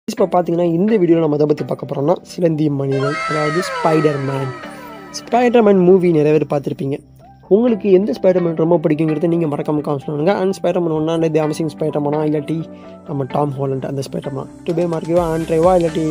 இப்போ பார்த்தீங்கன்னா இந்த வீடியோவில் நம்ம எதை பற்றி பார்க்க போகிறோம்னா சிலந்தி மனிதன் அதாவது Spider Man Spider Man movie நிறைய பேர் பார்த்துருப்பீங்க உங்களுக்கு எந்த ஸ்பைடர் மேன் ரொம்ப பிடிக்குங்கிறத நீங்கள் மறக்காம காமிச்சு பண்ணுங்க அண்ட் ஸ்பைடர் மேன் ஒன்றா தி அமசிங் ஸ்பைடர் மேனா இல்லாட்டி நம்ம டாம் ஹோலண்ட் அந்த ஸ்பைடர் மேன் டுபே மார்க்கேவா ஆண்ட்ரேவா இல்லாட்டி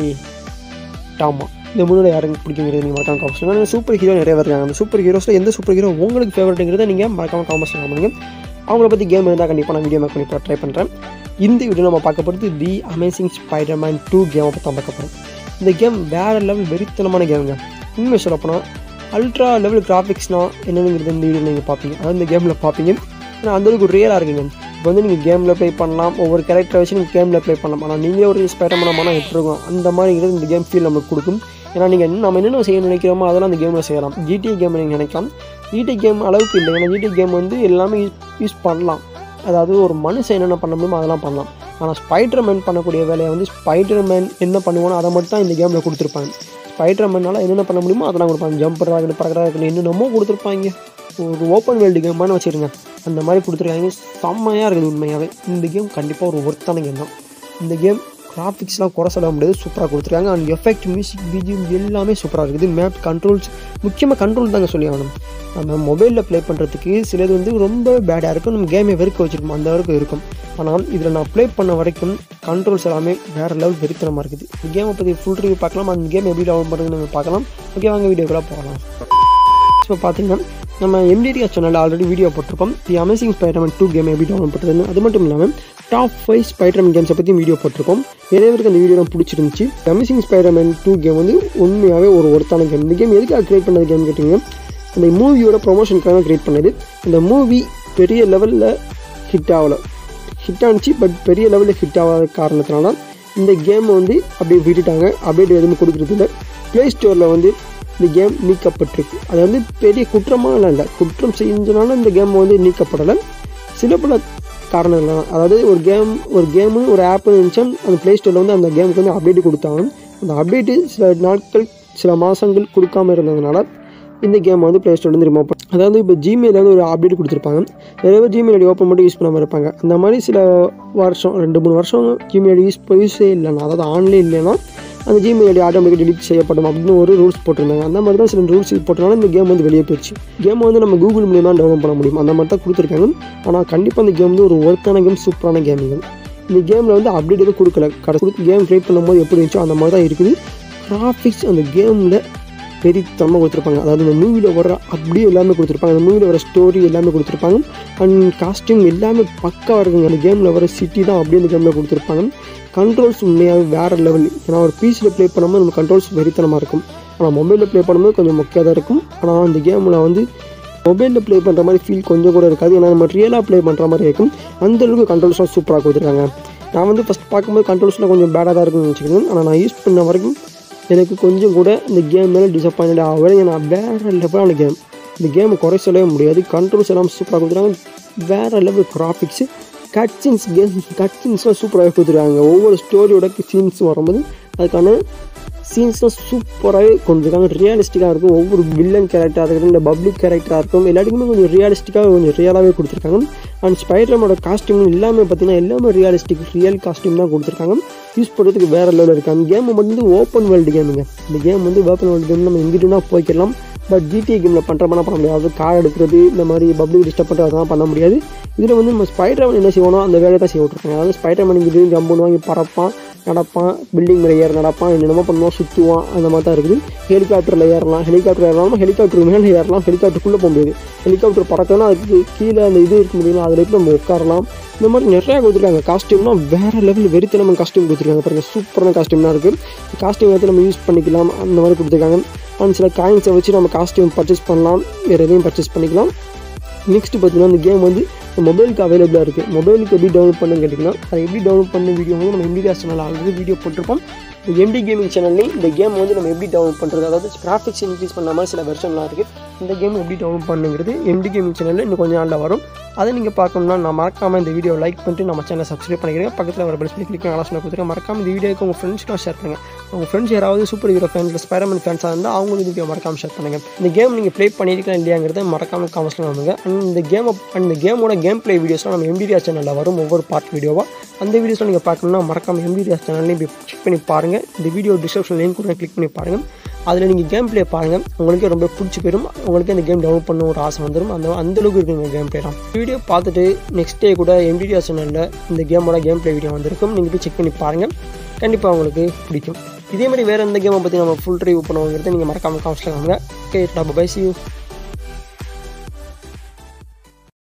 டாமா இந்த மூணில் யாருக்கு பிடிக்குங்கிறது நீங்கள் மறக்காம காமிச்சு பண்ணுங்க சூப்பர் ஹீரோ நிறைய பேர் இருக்காங்க அந்த சூப்பர் ஹீரோஸில் எந்த சூப்பர் ஹீரோ உங்களுக்கு ஃபேவரட்டுங்கிறத நீங்கள் மறக்காம காமிச்சு பண்ணுங்க அவங்கள பற்றி கேம் இருந்தால் கண்டிப்பாக நான் வீடியோ மேக் பண்ணி ட்ரை பண்ணுறேன் இந்த வீடியோ நம்ம பார்க்க போகிறது the amazing Spider Man two கேமை பற்றி தான் பார்க்க போகிறோம் இந்த கேம் வேறு லெவல் வெறித்தனமான கேமுங்க உண்மை சொல்லப்போனால் அல்ட்ரா லெவல் கிராஃபிக்ஸ்னால் என்னென்னங்கிறது இந்த வீடியோ நீங்கள் பார்ப்பீங்க அதாவது இந்த கேமில் பார்ப்பீங்க ஆனால் அந்தளவுக்கு ரியலாக இருக்குங்க இப்போ வந்து நீங்கள் கேமில் ப்ளே பண்ணலாம் ஒவ்வொரு கேரக்டரை வச்சு நீங்கள் கேமில் ப்ளே பண்ணலாம் ஆனால் நீங்களே ஒரு ஸ்பைடர் மேனமான எப்படி இருக்கும் அந்த மாதிரிங்கிறது இந்த கேம் ஃபீல் நமக்கு கொடுக்கும் ஏன்னா நீங்கள் என்ன நம்ம என்னென்ன செய்ய நினைக்கிறோமோ அதெல்லாம் அந்த கேமில் செய்யலாம் ஜிடி கேம் நீங்கள் நினைக்கலாம் ஜிடி கேம் அளவுக்கு இல்லை ஏன்னா ஜிடி கேம் வந்து எல்லாமே யூஸ் யூஸ் பண்ணலாம் அதாவது ஒரு மனுஷன் என்னென்ன பண்ண முடியுமோ அதெல்லாம் பண்ணலாம் ஆனால் ஸ்பைடர் மேன் பண்ணக்கூடிய வேலையை வந்து ஸ்பைடர் மேன் என்ன பண்ணுவானோ அதை மட்டும் தான் இந்த கேமில் கொடுத்துருப்பாங்க ஸ்பைடர் மேனால் என்னென்ன பண்ண முடியுமோ அதெல்லாம் கொடுப்பாங்க ஜம்பராக இருக்கட்டும் பறக்கிறா இருக்கட்டும் என்னென்னமோ கொடுத்துருப்பாங்க ஒரு ஓப்பன் வேர்ல்டு கேமான வச்சுருங்க அந்த மாதிரி கொடுத்துருக்காங்க செம்மையாக இருக்குது உண்மையாகவே இந்த கேம் கண்டிப்பாக ஒரு ஒர்த்தான கேம் தான் இந்த கேம் கிராஃபிக்ஸ்லாம் குறை சொல்ல முடியாது சூப்பராக கொடுத்துருக்காங்க அண்ட் எஃபெக்ட் மியூசிக் பிஜிஎம் எல்லாமே சூப்பராக இருக்குது மேப் கண்ட்ரோல்ஸ் முக்கியமாக கண்ட்ரோல் தாங்க சொல்லி ஆகணும் நம்ம மொபைலில் ப்ளே பண்ணுறதுக்கு சிலது வந்து ரொம்ப பேடாக இருக்கும் நம்ம கேமை வெறுக்க வச்சுருப்போம் அந்த அளவுக்கு இருக்கும் ஆனால் இதில் நான் ப்ளே பண்ண வரைக்கும் கண்ட்ரோல்ஸ் எல்லாமே வேறு லெவல் வெறித்தனமாக இருக்குது இந்த கேமை பற்றி ஃபுல் ரிவ்யூ பார்க்கலாம் அந்த கேம் எப்படி டவுன்லோட் பண்ணுறதுன்னு நம்ம பார்க்கலாம் ஓகே வாங்க வீடியோக்குள்ளே போகலாம் இப்போ பார்த்தீங்கன்னா நம்ம எம்டிடிஆ சேனலில் ஆல்ரெடி வீடியோ போட்டிருக்கோம் the amazing Spider Man two game எப்படி டவுன்லோட் பண்ணுறதுன்னு அது மட்டும் இல்லாமல் டாப் ஃபைவ் ஸ்பைடர்மேன் கேம்ஸை பற்றி வீடியோ போட்டிருக்கோம் நிறைய பேருக்கு அந்த வீடியோ பிடிச்சிருந்துச்சு அமேசிங் ஸ்பைடர்மேன் டூ கேம் வந்து உண்மையாகவே ஒரு ஒருத்தான கேம் இந்த கேம் எதுக்காக கிரியேட் பண்ணது கேம் கேட்டிங்கன்னா அந்த மூவியோட ப்ரொமோஷனுக்காக கிரியேட் பண்ணது இந்த மூவி பெரிய லெவலில் ஹிட் ஆகலை ஹிட் ஆனிச்சு பட் பெரிய லெவலில் ஹிட் ஆகாத காரணத்தினால இந்த கேமை வந்து அப்படியே விட்டுட்டாங்க அப்டேட் எதுவுமே கொடுக்குறது இல்லை ப்ளே ஸ்டோரில் வந்து இந்த கேம் நீக்கப்பட்டிருக்கு அது வந்து பெரிய குற்றமாக இல்லை குற்றம் செஞ்சனால இந்த கேம் வந்து நீக்கப்படலை சில பல காரணங்கள் தான் அதாவது ஒரு கேம் ஒரு கேமு ஒரு ஆப்னு இருந்துச்சா அந்த ப்ளே ஸ்டோரில் வந்து அந்த கேமுக்கு வந்து அப்டேட் கொடுத்தாங்க அந்த அப்டேட்டு சில நாட்கள் சில மாதங்கள் கொடுக்காம இருந்ததுனால இந்த கேம் வந்து ப்ளே ஸ்டோர்லேருந்து ரிமூவ் பண்ண அதாவது இப்போ ஜிமெயில் வந்து ஒரு அப்டேட் கொடுத்துருப்பாங்க நிறைய பேர் ஜிமெயில் ஐடி ஓப்பன் பண்ணி யூஸ் பண்ணாமல் இருப்பாங்க அந்த மாதிரி சில வருஷம் ரெண்டு மூணு வருஷம் ஜிமெயில் ஐடி யூஸ் யூஸே இல்லைன்னா அதாவது ஆன்லைன் இல்லைன்னா அந்த ஜிமெயில் ஐடி ஆட்டோமேட்டிக் டெலிட் செய்யப்படும் அப்படின்னு ஒரு ரூல்ஸ் போட்டிருந்தாங்க அந்த மாதிரி தான் சில ரூல்ஸ் போட்டனால இந்த கேம் வந்து வெளியே போயிடுச்சு கேம் வந்து நம்ம கூகுள் மூலியமாக டவுன்லோட் பண்ண முடியும் அந்த மாதிரி தான் கொடுத்துருக்காங்க ஆனால் கண்டிப்பாக இந்த கேம் வந்து ஒரு ஒர்க்கான கேம் சூப்பரான கேமிங் இந்த கேமில் வந்து அப்டேட் எதுவும் கொடுக்கல கடைசி கேம் க்ரியேட் பண்ணும்போது எப்படி இருந்துச்சோ அந்த மாதிரி தான் இருக்குது கிராஃபிக்ஸ் அந்த கேமில் பெரித்தனமாக கொடுத்துருப்பாங்க அதாவது இந்த மூவியில் வர அப்படியே எல்லாமே கொடுத்துருப்பாங்க அந்த மூவியில் வர ஸ்டோரி எல்லாமே கொடுத்துருப்பாங்க அண்ட் காஸ்டியூம் எல்லாமே பக்காவாக இருக்குங்க அந்த கேமில் வர சிட்டி தான் அப்படியே இந்த கேமில் கொடுத்துருப்பாங்க கண்ட்ரோல்ஸ் உண்மையாகவே வேறு லெவல் ஏன்னா ஒரு பிசியில் ப்ளே பண்ணும்போது நம்ம கண்ட்ரோல்ஸ் வெறித்தனமாக இருக்கும் ஆனால் மொபைலில் ப்ளே பண்ணும்போது கொஞ்சம் மொக்கையாக தான் இருக்கும் ஆனால் அந்த கேமில் வந்து மொபைலில் ப்ளே பண்ணுற மாதிரி ஃபீல் கொஞ்சம் கூட இருக்காது ஏன்னா நம்ம ரியலாக ப்ளே பண்ணுற மாதிரி இருக்கும் அந்தளவுக்கு கண்ட்ரோல்ஸ்லாம் சூப்பராக கொடுத்துருக்காங்க நான் வந்து ஃபஸ்ட் பார்க்கும்போது கண்ட்ரோல்ஸ்லாம் கொஞ்சம் பேடாக தான் இருக்குன்னு வச்சுக்கணும் ஆனால் நான் யூஸ் பண்ண வரைக்கும் எனக்கு கொஞ்சம் கூட இந்த கேம் மேலே டிசப்பாயின்ட் ஆகவே நான் வேறு லெவலான கேம் இந்த கேமை குறை சொல்லவே முடியாது கண்ட்ரோல்ஸ் எல்லாம் சூப்பராக கொடுத்துருக்காங்க வேறு லெவல் கிராஃபிக்ஸு கட்சின்ஸ் கேம் கட்சின்ஸ்லாம் சூப்பராகவே கொடுத்துருக்காங்க ஒவ்வொரு ஸ்டோரியோட சீன்ஸ் வரும்போது அதுக்கான சீன்ஸ்லாம் சூப்பராகவே கொண்டுருக்காங்க ரியலிஸ்டிக்காக இருக்கும் ஒவ்வொரு வில்லன் கேரக்டராக இருக்கட்டும் இல்லை பப்ளிக் கேரக்டராக இருக்கும் எல்லாத்துக்குமே கொஞ்சம் ரியலிஸ்டிக்காக கொஞ்சம் ரியலாகவே கொடுத்துருக்காங்க அண்ட் ஸ்பைடர்மோட காஸ்டியூம் எல்லாமே பார்த்தீங்கன்னா எல்லாமே ரியலிஸ்டிக் ரியல் காஸ்டியூம் தான் கொடுத்துருக்காங்க யூஸ் பண்ணுறதுக்கு வேறு லெவலில் இருக்குது அந்த கேம் வந்து ஓப்பன் வேர்ல்டு கேமுங்க இந்த கேம் வந்து ஓப்பன் வேர்ல்டு கேம் நம்ம எங்கிட்டுனா போய்க்கலாம் பட் ஜிடிஏ கேமில் பண்ணுற மாதிரி பண்ண முடியாது கார் எடுக்கிறது இந்த மாதிரி பப்ளிக் டிஸ்டர்ப் பண்ணுறது அதெல்லாம் பண்ண முடியாது இதில் வந்து நம்ம ஸ்பைடர் என்ன செய்வோம் அந்த வேலையை தான் செய்ய விட்ருக்காங்க அதாவது ஸ்பைடர் மேன் இங்கிட்டு ஜம்பு வாங்கி பறப்பான் நடப்பான் பில்டிங் மேலே ஏற நடப்பான் என்னென்னமோ பண்ணுவான் சுற்றுவான் அந்த மாதிரி தான் இருக்குது ஹெலிகாப்டரில் ஏறலாம் ஹெலிகாப்டர் ஏறலாம் ஹெலிகாப்டர் மேலே ஏறலாம் ஹெலிகாப்டருக்குள்ளே போக முடியாது ஹெலிகாப்டர் பறக்கணும் அதுக்கு கீழே அந்த இது இருக்க முடியும் அதில் போய் நம்ம உட்காரலாம் இந்த மாதிரி நிறையா கொடுத்துருக்காங்க காஸ்டியூம்லாம் வேறு லெவல் வெறித்தனமான காஸ்டியூம் கொடுத்துருக்காங்க பாருங்கள் சூப்பரான காஸ்டியூம்லாம் இருக்குது காஸ்டியூம் வந்து நம்ம யூஸ் பண்ணிக்கலாம் அந்த மாதிரி கொடுத்துருக்காங்க அண்ட் சில காயின்ஸை வச்சு நம்ம காஸ்டியூம் பர்ச்சேஸ் பண்ணலாம் வேறு எதையும் பர்ச்சேஸ் பண்ணிக்கலாம் நெக்ஸ்ட் பார்த்தீங்கன்னா இந்த கேம் வந்து மொபைலுக்கு அவைலபிளாக இருக்குது மொபைலுக்கு எப்படி டவுன்லோட் பண்ணுன்னு கேட்டிங்கன்னா அதை எப்படி டவுன்லோட் பண்ண வீடியோ வந்து நம்ம எம்டி சேனல் ஆல்ரெடி வீடியோ போட்டிருப்போம் இந்த எம்டி கேமிங் சேனல்லையும் இந்த கேம் வந்து நம்ம எப்படி டவுன்லோட் பண்ணுறது அதாவது கிராஃபிக்ஸ் இன்க்ரீஸ் பண்ண மாதிரி சில வெர்ஷன்லாம் இருக்குது இந்த கேம் எப்படி டவுன்லோட் பண்ணுங்கிறது எம்டி கேமிங் சேனலில் இன்னும் கொஞ்சம் நாளில் வரும் அதை நீங்கள் பார்க்கணும்னா நான் மறக்காமல் இந்த வீடியோ லைக் பண்ணிட்டு நம்ம சேனலை சப்ஸ்கிரைப் பண்ணிக்கிறேன் பக்கத்தில் வர பெல் கிளிக் ஆலோசனை கொடுத்துருக்கேன் மறக்காம இந்த வீடியோக்கு உங்கள் ஃப்ரெண்ட்ஸ்க்கும் ஷேர் பண்ணுங்கள் உங்கள் ஃப்ரெண்ட்ஸ் யாராவது சூப்பர் ஹீரோ ஃபேன்ஸ் ஸ்பைரமன் ஃபேன்ஸாக இருந்தால் அவங்களுக்கு இந்த வீடியோ மறக்காம ஷேர் பண்ணுங்கள் இந்த கேம் நீங்கள் ப்ளே பண்ணியிருக்கலாம் இல்லையாங்கிறத மறக்காமல் காமெண்ட்ஸில் வாங்க அண்ட் இந்த கேமை அண்ட் இந்த கேமோட கேம் ப்ளே வீடியோஸ்லாம் நம்ம எம்டிஆர் சேனலில் வரும் ஒவ்வொரு பார்ட் வீடியோவாக அந்த வீடியோஸில் நீங்கள் பார்க்கணும்னா மறக்காமல் எம்டிஆர் சேனல்லையும் போய் செக் பண்ணி பாருங்கள் இந்த வீடியோ டிஸ்கிரிப்ஷன் லிங்க் கூட கிளிக் பண்ணி பாருங்கள் அதில் நீங்கள் கேம் ப்ளே பாருங்கள் உங்களுக்கே ரொம்ப பிடிச்சி போயிடும் உங்களுக்கு இந்த கேம் டவுன்லோட் பண்ண ஒரு ஆசை வந்துடும் அந்த அந்தளவுக்கு இருக்குங்க கேம் ப்ளே தான் வீடியோ பார்த்துட்டு நெக்ஸ்ட் டே கூட எம்டிடிஆர் சேனலில் இந்த கேமோட கேம் ப்ளே வீடியோ வந்திருக்கும் நீங்கள் போய் செக் பண்ணி பாருங்கள் கண்டிப்பாக உங்களுக்கு பிடிக்கும் இதே மாதிரி வேறு எந்த கேமை பற்றி நம்ம ஃபுல் ரிவ்யூ பண்ணுவோங்கிறத நீங்கள் மறக்காமல் காமிச்சிட்டு வாங்க ஓகே டாப் பை சி யூ